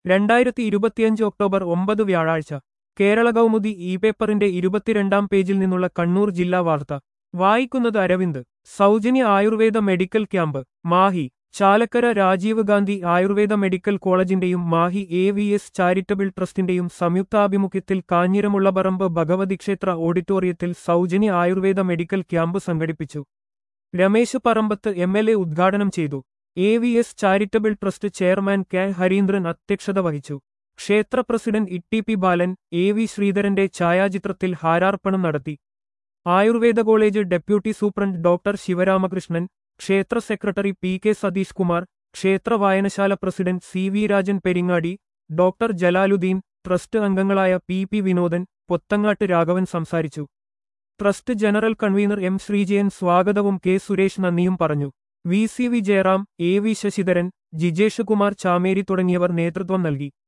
രണ്ടായിരത്തി ഇരുപത്തിയഞ്ച് ഒക്ടോബർ ഒമ്പത് വ്യാഴാഴ്ച കേരള കൗമുദി ഇ പേപ്പറിന്റെ ഇരുപത്തിരണ്ടാം പേജിൽ നിന്നുള്ള കണ്ണൂർ ജില്ലാ വാർത്ത വായിക്കുന്നത് അരവിന്ദ് സൗജന്യ Ayurveda medical camp Mahe Chalakkara Rajiv Gandhi Ayurveda medical കോളേജിന്റെയും Mahe A V S charitable ട്രസ്റ്റിന്റെയും സംയുക്താഭിമുഖ്യത്തിൽ കാഞ്ഞിരമുള്ളപറമ്പ് ഭഗവതി ക്ഷേത്ര ഓഡിറ്റോറിയത്തിൽ സൗജന്യ ആയുർവേദ മെഡിക്കൽ ക്യാമ്പ് സംഘടിപ്പിച്ചു Ramesh Parambath M L A ഉദ്ഘാടനം ചെയ്തു A V S charitable trust chairman K Harindran അധ്യക്ഷത വഹിച്ചു ക്ഷേത്ര president Itty P Balan A V ശ്രീധരന്റെ ഛായാചിത്രത്തിൽ ഹാരാർപ്പണം നടത്തി Ayurveda college deputy superintendent doctor Sivaramakrishnan ക്ഷേത്ര secretary P K Satheesh Kumar ക്ഷേത്ര വായനശാല president C V Rajan Peringadi doctor Jalaluddin trust അംഗങ്ങളായ പി പി വിനോദൻ പൊത്തങ്ങാട്ട് രാഘവൻ സംസാരിച്ചു trust general convener M Sreejayan സ്വാഗതവും കെ സുരേഷ് നന്ദിയും പറഞ്ഞു V C V Jayaram A V Sasidharan Jijesh Kumar Chameri തുടങ്ങിയവർ നേതൃത്വം നൽകി